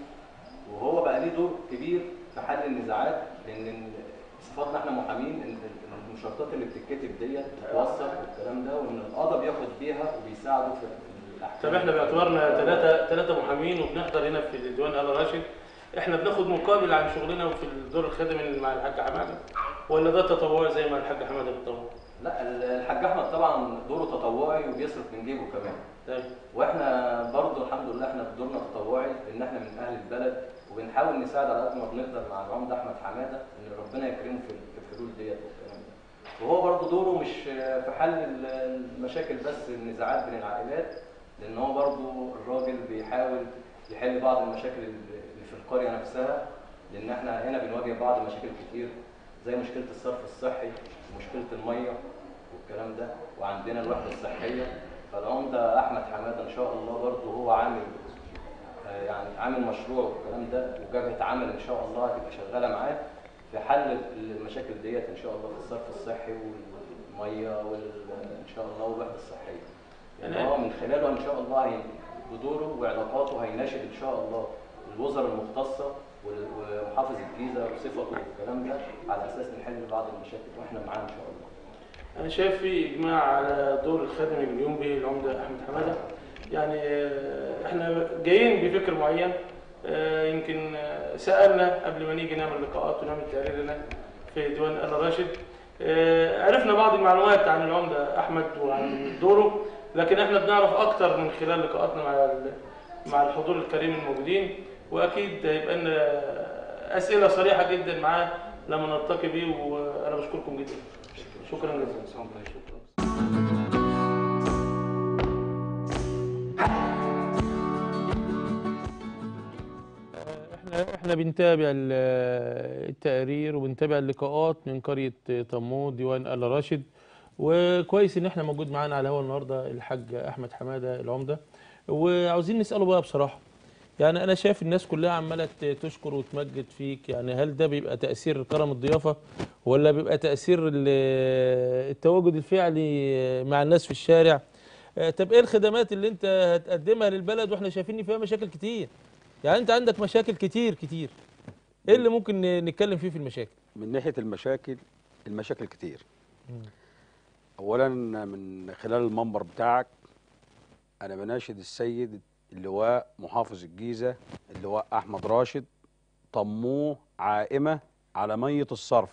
وهو بقى ليه دور كبير في حل النزاعات لان صفاتنا احنا محامين ان إن المشارطات اللي بتتكتب ديت بتتوثق والكلام ده وان القضاء بياخد بيها وبيساعده في في الاحكام طب احنا باعتبارنا ثلاثه ثلاثه محامين وبنحضر هنا في ديوان ال راشد احنا بناخد مقابل عن شغلنا في الدور الخدمي مع الحاج حماده ولا ده تطوعي زي ما الحاج حماده بيتطوع؟ لا ال- الحاج احمد طبعا دوره تطوعي وبيصرف من جيبه كمان طيب واحنا برضه الحمد لله احنا دورنا تطوعي لان احنا من اهل البلد وبنحاول نساعد على قد ما بنقدر مع العمده احمد حماده ان ربنا يكرمه في في الحلول ديت والكلام ده وهو برضه دوره مش في حل ال- المشاكل بس النزاعات بين العائلات لان هو برضه الراجل بيحاول يحل بعض المشاكل اللي في القريه نفسها لان احنا هنا بنواجه بعض المشاكل كتير زي مشكله الصرف الصحي ومشكله الميه والكلام ده وعندنا الوحده الصحيه فالعمده احمد حماده ان شاء الله برضه هو عامل آه، يعني عامل مشروع والكلام ده وجبهه عمل ان شاء الله هتبقى شغاله معاه في حل المشاكل ديت ان شاء الله في الصرف الصحي والميه وال ان شاء الله والوحده الصحيه يعني هو من خلاله ان شاء الله هي بدوره وعلاقاته هيناشد ان شاء الله الوزراء المختصه وال- ومحافظ الجيزه وصفته والكلام ده على اساس نحل بعض المشاكل واحنا معاه ان شاء الله انا شايف في اجماع على دور الخدمي اللي بيقوم به العمده احمد حماده يعني آه، احنا جايين بفكر معين آه، يمكن آه، سالنا قبل ما نيجي نعمل لقاءات ونعمل تقاريرنا في ديوان ال راشد آه، عرفنا بعض المعلومات عن العمده احمد وعن دوره لكن احنا بنعرف اكتر من خلال لقاءاتنا مع ال- مع الحضور الكريم الموجودين واكيد هيبقى لنا اسئله صريحه جدا معاه لما نلتقي بيه وانا بشكركم جدا شكرا جزيلا شكرا احنا احنا بنتابع ال- التقارير وبنتابع اللقاءات من قريه طموط ديوان ال راشد وكويس ان احنا موجود معانا على الهوا النهارده الحاج احمد حماده العمده وعاوزين نساله بقى بصراحه يعني انا شايف الناس كلها عماله ت- تشكر وتمجد فيك يعني هل ده بيبقى تاثير كرم الضيافه ولا بيبقى تاثير ال- التواجد الفعلي مع الناس في الشارع آه، طب ايه الخدمات اللي انت هتقدمها للبلد واحنا شايفين ان فيها مشاكل كتير يعني انت عندك مشاكل كتير كتير ايه اللي ممكن ن- نتكلم فيه في المشاكل من ناحيه المشاكل المشاكل كتير اولا من خلال المنبر بتاعك انا بناشد السيد اللواء محافظ الجيزه اللواء احمد راشد طموه عائمه على ميه الصرف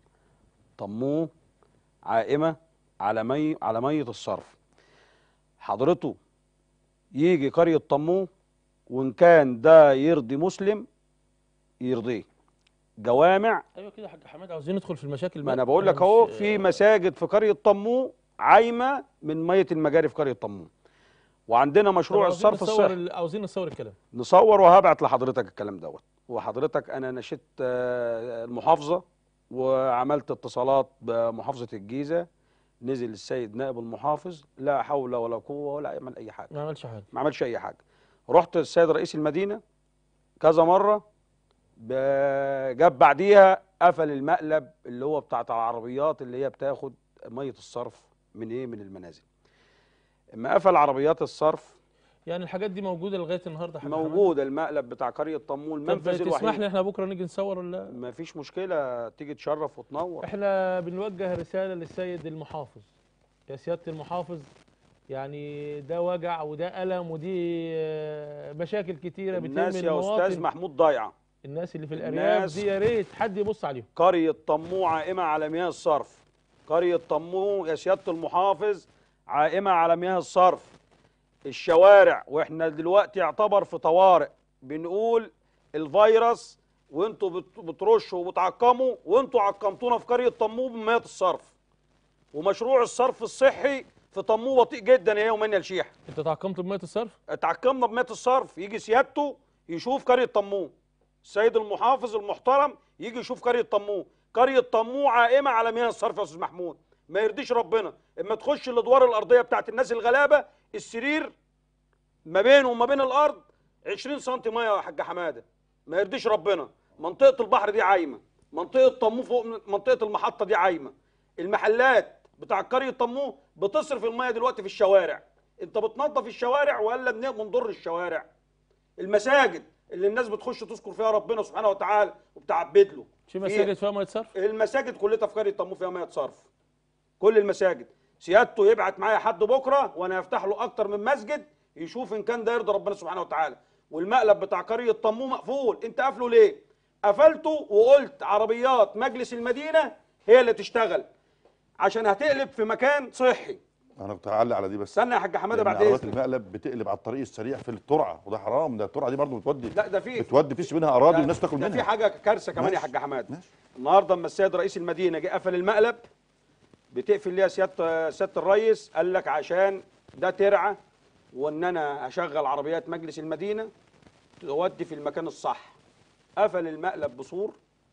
طموه عائمه على مي على ميه الصرف حضرته يجي قريه طموه وان كان ده يرضي مسلم يرضيه جوامع ايوه كده يا حاج حماد عاوزين ندخل في المشاكل ما بقى. انا بقول لك مش- اهو في مساجد في قريه طموه عايمه من ميه المجاري في قريه طموه وعندنا طب مشروع عاوزين الصرف نصور الصحي ال- عاوزين نصور الكلام نصور وهبعت لحضرتك الكلام دوت وحضرتك انا نشدت آه، المحافظه وعملت اتصالات بمحافظه الجيزه نزل السيد نائب المحافظ لا حول ولا قوه ولا يعمل اي حاجه ما عملش حاجه ما عملش اي حاجه رحت السيد رئيس المدينه كذا مره ب- جاب بعديها قفل المقلب اللي هو بتاعت العربيات اللي هي بتاخد ميه الصرف من ايه من المنازل اما قفل عربيات الصرف يعني الحاجات دي موجوده لغايه النهارده يا حاج حماد؟ موجود المقلب بتاع قريه طمون طب المنفذ تسمح الوحيد لي احنا بكره نيجي نصور ولا ما فيش مشكله تيجي تشرف وتنور احنا بنوجه رساله للسيد المحافظ يا سياده المحافظ يعني ده وجع وده الم ودي آه، مشاكل كتيره بتهم الناس يا استاذ المواطن محمود ضايعه الناس اللي في الارياف الناس- دي يا ريت حد يبص عليهم قرية طموع عائمة على مياه الصرف قرية طموع يا سيادة المحافظ عائمة على مياه الصرف الشوارع واحنا دلوقتي يعتبر في طوارئ بنقول الفيروس وانتوا بت- بترشوا وبتعقموا وانتوا عقمتونا في قرية طموع بمياه الصرف ومشروع الصرف الصحي في طموع بطيء جدا يا يوم يا الشيح انت تعقمت بميه الصرف اتعقمنا بمية الصرف يجي سيادته يشوف قرية طموع السيد المحافظ المحترم يجي يشوف قرية طموع قرية طموع عائمة على مياه الصرف يا استاذ محمود ما يرضيش ربنا اما تخش الادوار الارضيه بتاعت الناس الغلابه السرير ما بينه وما بين الارض 20 سم ميه يا حاج حماده ما يرضيش ربنا منطقه البحر دي عايمه منطقه طموه فوق منطقه المحطه دي عايمه المحلات بتاع قريه طموه بتصرف الميه دلوقتي في الشوارع انت بتنظف الشوارع ولا بن- بنضر الشوارع المساجد اللي الناس بتخش تذكر فيها ربنا سبحانه وتعالى وبتعبد له في مساجد فيها ميه صرف المساجد كلها في قريه طموه فيها ميه صرف كل المساجد سيادته يبعت معايا حد بكره وانا افتح له اكتر من مسجد يشوف ان كان ده يرضي ربنا سبحانه وتعالى والمقلب بتاع قريه طموه مقفول انت قافله ليه قفلته وقلت عربيات مجلس المدينه هي اللي تشتغل عشان هتقلب في مكان صحي انا كنت هعلق على دي بس استنى يا حاج حماده لأن بعد عربيات اذنك المقلب بتقلب على الطريق السريع في الترعه وده حرام ده الترعه دي برضه بتودي لا ده في بتودي فيش منها اراضي ده- والناس تاكل ده منها في حاجه كارثه كمان يا ماشي. حاج حماد ماشي. النهارده اما السيد رئيس المدينه جه قفل المقلب بتقفل ليه يا سياده سياده الريس قال لك عشان ده ترعه وان انا هشغل عربيات مجلس المدينه تودي في المكان الصح قفل المقلب بسور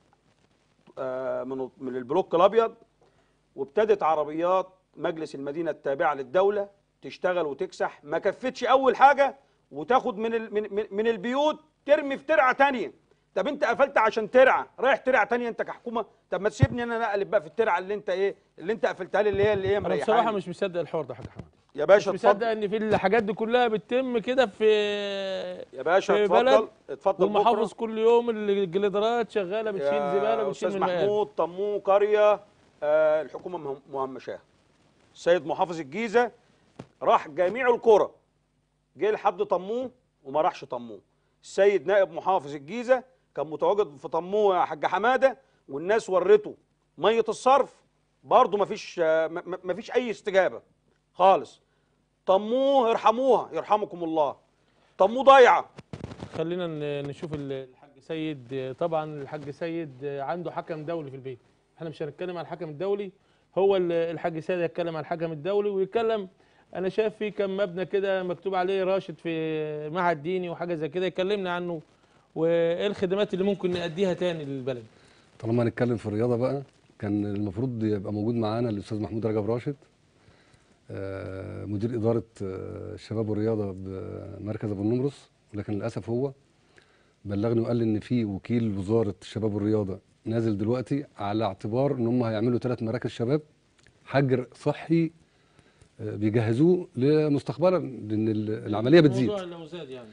آه، من من البلوك الابيض وابتدت عربيات مجلس المدينه التابعه للدوله تشتغل وتكسح ما كفتش اول حاجه وتاخد من ال- من من- من البيوت ترمي في ترعه تانية طب انت قفلت عشان ترعه رايح ترعه تانية انت كحكومه طب ما تسيبني انا اقلب بقى في الترعه اللي انت ايه اللي انت قفلتها لي اللي هي اللي هي انا بصراحه مريحاني مش مصدق الحوار ده يا حاج حماد يا مش باشا مصدق اتفضل ان في الحاجات دي كلها بتتم كده في يا باشا في اتفضل بلد اتفضل والمحافظ بكرة. كل يوم الجليدرات شغاله بتشيل زباله يا وبتشيل استاذ من المقالب. محمود طموه قريه آه الحكومه مهم- مهمشاها السيد محافظ الجيزه راح جميع القرى جه لحد طموه وما راحش طموه السيد نائب محافظ الجيزه كان متواجد في طموه يا حاج حماده والناس ورته ميه الصرف برضه مفيش آه، م- م- مفيش اي استجابه خالص طموه ارحموها يرحمكم الله طموه ضايعه خلينا ن- نشوف ال- الحاج سيد طبعا الحاج سيد عنده حكم دولي في البيت احنا مش هنتكلم عن الحكم الدولي هو ال- الحاج سيد هيتكلم عن الحكم الدولي ويتكلم انا شايف في كم مبنى كده مكتوب عليه راشد في معهد ديني وحاجه زي كده يكلمنا عنه وايه الخدمات اللي ممكن نأديها تاني للبلد طالما هنتكلم في الرياضه بقى كان المفروض يبقى موجود معانا الاستاذ محمود رجب راشد آه، مدير اداره آه، الشباب والرياضه بمركز ابو النمرس ولكن للاسف هو بلغني وقال لي ان في وكيل وزاره الشباب والرياضه نازل دلوقتي على اعتبار ان هم هيعملوا ثلاث مراكز شباب حجر صحي آه، بيجهزوه لمستقبلا لان ال- العمليه بتزيد موضوع لو زاد يعني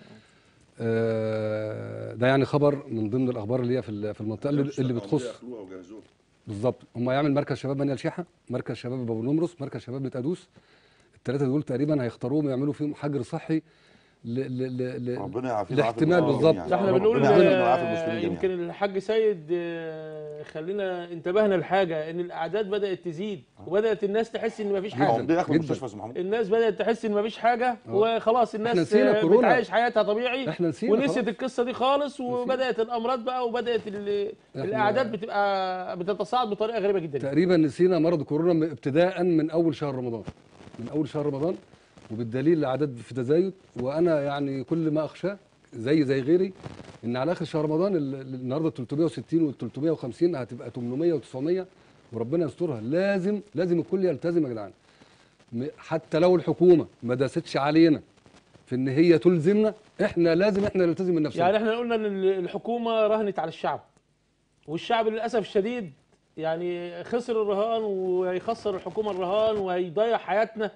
آه، ده يعني خبر من ضمن الاخبار اللي هي في ال- في المنطقه اللي, اللي بتخص ياخدوها وجهزوها بالظبط هم هيعمل مركز شباب بني الشيحه مركز شباب ابو نمرس مركز شباب بتادوس الثلاثه دول تقريبا هيختاروهم يعملوا فيهم حجر صحي ل ل ل ل ربنا يعافينا ويعافي الاحتمال المسلمين بالظبط يعني. ده احنا ربنا بنقول يعافينا ويعافي آه، المسلمين جميعا. يمكن الحاج سيد آه، خلينا انتبهنا لحاجه ان الاعداد بدات تزيد وبدات الناس تحس ان مفيش هو حاجه مضي اخر جداً. مستشفى اسمه محمود الناس بدات تحس ان مفيش حاجه وخلاص الناس نسينا آه، كورونا. بتعيش حياتها طبيعي احنا نسينا ونسيت خلاص. القصه دي خالص وبدات الامراض بقى وبدات ال- الاعداد بتبقى بتتصاعد بطريقه غريبه جدا تقريبا نسينا مرض كورونا من- ابتداء من اول شهر رمضان من اول شهر رمضان وبالدليل الاعداد في تزايد وانا يعني كل ما اخشاه زي زي غيري ان على اخر شهر رمضان ال- ال- النهارده 360 وال 350 هتبقى 800 و900 وربنا يسترها لازم لازم الكل يلتزم يا جدعان م- حتى لو الحكومه ما داستش علينا في ان هي تلزمنا احنا لازم احنا نلتزم من نفسنا يعني احنا قلنا ان ال- الحكومه رهنت على الشعب والشعب للاسف الشديد يعني خسر الرهان وهيخسر الحكومه الرهان وهيضيع حياتنا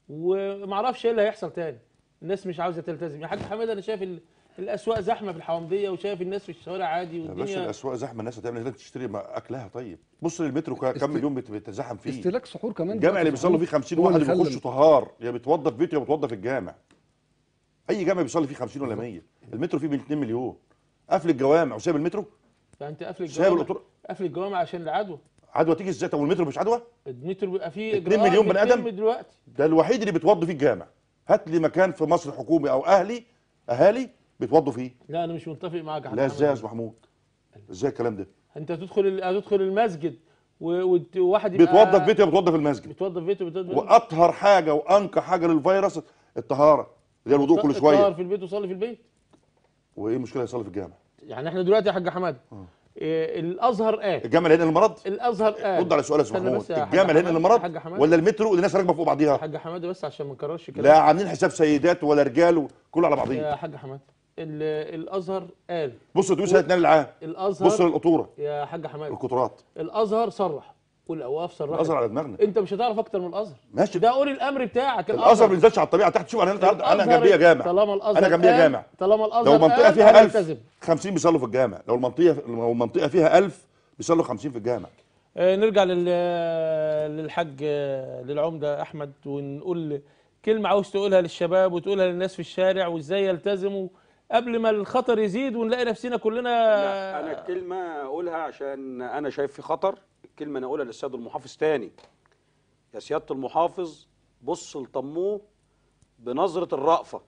ومعرفش ايه اللي هيحصل تاني الناس مش عاوزه تلتزم يا حاج حماد انا شايف ال- الاسواق زحمه في الحوامديه وشايف الناس في الشوارع عادي يا باشا والدنيا الاسواق زحمه الناس هتعمل هناك تشتري ما- اكلها طيب بص للمترو كا- كم است- مليون بت- بتتزحم فيه استهلاك سحور كمان الجامع اللي دلوقتي بيصلوا فيه سحور 50 هو واحد اللي خلى- بيخشوا طهار يا بيتوضى في بيته يا بيتوضى في الجامع اي جامع بيصلي فيه 50 ولا 100 المترو فيه 2 مليون قفل الجوامع وسايب المترو يعني انت قافل سايب الجوامع القطر قافل الجوامع عشان العدوى عدوى تيجي ازاي طب والمترو مش عدوى المترو بيبقى فيه 2 إجراءات مليون بني آدم؟ بتتم دلوقتي ده الوحيد اللي بيتوضوا فيه الجامع هات لي مكان في مصر حكومي او اهلي اهالي بيتوضوا فيه لا انا مش متفق معاك يا حاج لا حماد. ازاي يا استاذ محمود ازاي الكلام ده انت هتدخل ال- هتدخل المسجد و- وت- وواحد يبقى- بيتوضى في بيته يا بيتوضى في المسجد بيتوضى في بيته بيتوضى واطهر حاجه وانقى حاجه للفيروس الطهاره اللي هي الوضوء كل الطاهر شويه في البيت وصلي في البيت وايه المشكله يصلي في الجامع يعني احنا دلوقتي يا حاج حماد إيه الازهر قال الجامع اللي هنا المرض الازهر قال رد على سؤال يا استاذ استنى محمود بس يا حاج الجامع اللي هنا حماد- المرض حاج حماد. ولا المترو اللي الناس راكبه فوق يا بعضيها حاج حماد بس عشان ما نكررش لا كلام عاملين حساب سيدات ولا رجال وكله على بعضيه يا حاج حماد ال- الازهر قال بص اتوبيس هيتنقل العام الازهر بص للقطوره يا حاج حماد القطورات الازهر صرح والاواف صرحت الازهر على دماغنا انت مش هتعرف اكتر من الازهر ماشي ده قول الامر بتاعك الازهر ما بينزلش على الطبيعه تحت شوف انا انا انا الأزهر- جنبيه جامع طالما الازهر انا جنبيه قال- جامع طالما الازهر لو منطقه قال، فيها أنا 1000 ألتزم. 50 بيصلوا في الجامع لو المنطقه لو المنطقه فيها 1000 بيصلوا 50 في الجامع آه، نرجع لل للحاج آه، للعمده احمد ونقول كلمه عاوز تقولها للشباب وتقولها للناس في الشارع وازاي يلتزموا قبل ما الخطر يزيد ونلاقي نفسنا كلنا لا انا الكلمه اقولها عشان انا شايف في خطر الكلمه انا اقولها للسيد المحافظ تاني يا سياده المحافظ بص لطموه بنظره الرأفه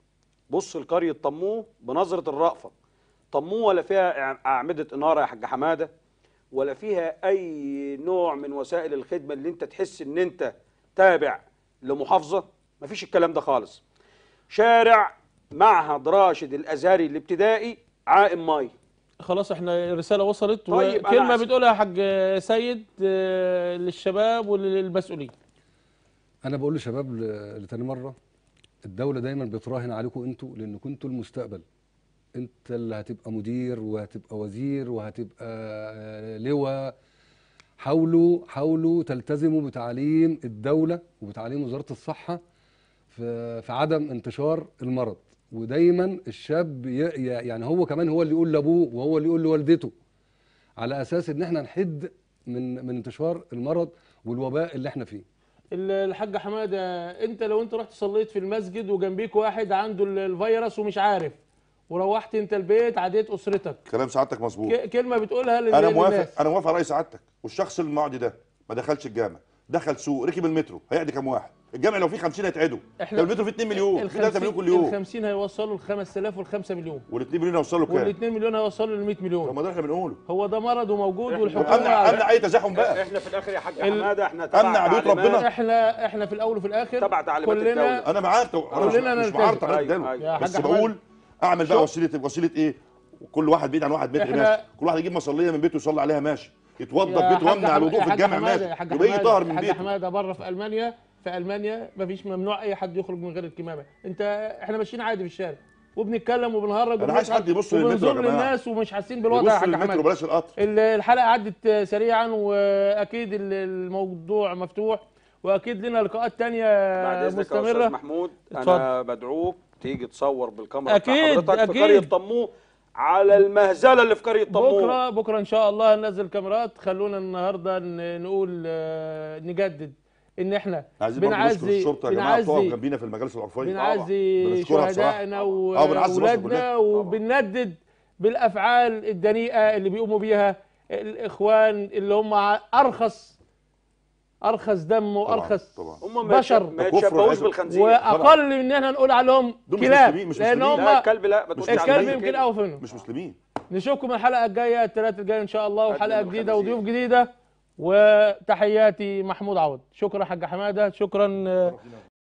بص لقريه طموه بنظره الرأفه طموه ولا فيها أع- اعمده اناره يا حاج حماده ولا فيها اي نوع من وسائل الخدمه اللي انت تحس ان انت تابع لمحافظه مفيش الكلام ده خالص شارع معهد راشد الازهري الابتدائي عائم مي خلاص احنا الرساله وصلت طيب، أنا وكلمه عايز- بتقولها يا حاج سيد آه، للشباب وللمسؤولين انا بقول للشباب ل- لتاني مره الدوله دايما بتراهن عليكم انتوا لانكم انتوا المستقبل انت اللي هتبقى مدير وهتبقى وزير وهتبقى آه، لواء حاولوا حاولوا تلتزموا بتعليم الدوله وبتعليم وزاره الصحه في في عدم انتشار المرض ودايما الشاب ي- ي- يعني هو كمان هو اللي يقول لابوه وهو اللي يقول لوالدته على اساس ان احنا نحد من من انتشار المرض والوباء اللي احنا فيه ال- الحاج حماده انت لو انت رحت صليت في المسجد وجنبيك واحد عنده ال- الفيروس ومش عارف وروحت انت البيت عديت اسرتك كلام سعادتك مظبوط ك- كلمه بتقولها لل- انا للناس موافق انا موافق على راي سعادتك والشخص المعدي ده ما دخلش الجامع دخل سوق ركب المترو هيعدي كام واحد الجامع لو فيه 50 هيتعدوا لو المترو فيه 2 مليون فيه 3 مليون كل ال يوم 50 هيوصلوا ل 5000 وال 5 مليون وال 2 مليون هيوصلوا وال كام 2 مليون هيوصلوا ل 100 طب مليون ما ده احنا بنقوله هو ده مرض وموجود إحنا- والحكومه امنع امنع اي تزاحم بقى احنا في الاخر يا حاج ال- حماده احنا تبع أمنع بيوت تعليمات- ربنا. احنا احنا في الاول وفي الاخر تبع تعليمات كلنا الدولة. انا معاك انا مش, كلنا مش نلتزم. معارض على أيوة، قدامه أيوة. يا بس حاج بقول حماد. اعمل بقى شوف. وسيله وسيله ايه كل واحد بعيد عن واحد متر إحنا- ماشي كل واحد يجيب مصليه من بيته يصلي عليها ماشي يتوضى يا في بيته حاج ويمنع حم- الوضوء يا في حاج الجامع حمادة، ماشي يا حاج يبقى يجي حمادة، طاهر يا من حاج بيته حماده بره في المانيا في المانيا مفيش ممنوع اي حد يخرج من غير الكمامه انت احنا ماشيين عادي في الشارع وبنتكلم وبنهرج أنا عايز وبنضحك حد يبص للمترو يا وبنزور جماعة. للناس ومش حاسين بالوضع يا يبص حاج للمترو حماده بلاش القطر ال- الحلقه عدت سريعا واكيد ال- الموضوع مفتوح واكيد لنا لقاءات تانية بعد اذنك يا استاذ مستمره محمود اتفضل. انا بدعوك تيجي تصور بالكاميرا بتاع أكيد، حضرتك في أكيد. قريه طموح على المهزله اللي في قريه طموح بكره بكره ان شاء الله ننزل كاميرات خلونا النهارده ن- نقول آه، نجدد ان احنا عايزين برضه نشكر بنعزي الشرطه يا جماعه بتقف بنعزي جنبينا في المجالس العرفيه بنعزي بنشكرها بصراحة. شهدائنا اه بنعزي مصر واولادنا كلها. وبنندد بالافعال الدنيئه اللي بيقوموا بيها الاخوان اللي هم ع- ارخص ارخص دم وارخص طبعا هم ما بشر يتشب- ما كفر يتشبهوش ولازم- بالخنزير واقل من ان احنا نقول عليهم دول مش كلاب مسلمين- مش لان مسلمين. هم لا الكلب لا ما مش تقولش الكلب عليه يمكن كده. اوفى منهم مش مسلمين نشوفكم الحلقه الجايه الثلاث الجاي ان شاء الله وحلقه قدم جديده الخنازير. وضيوف جديده وتحياتي محمود عوض شكرا حاج حماده شكرا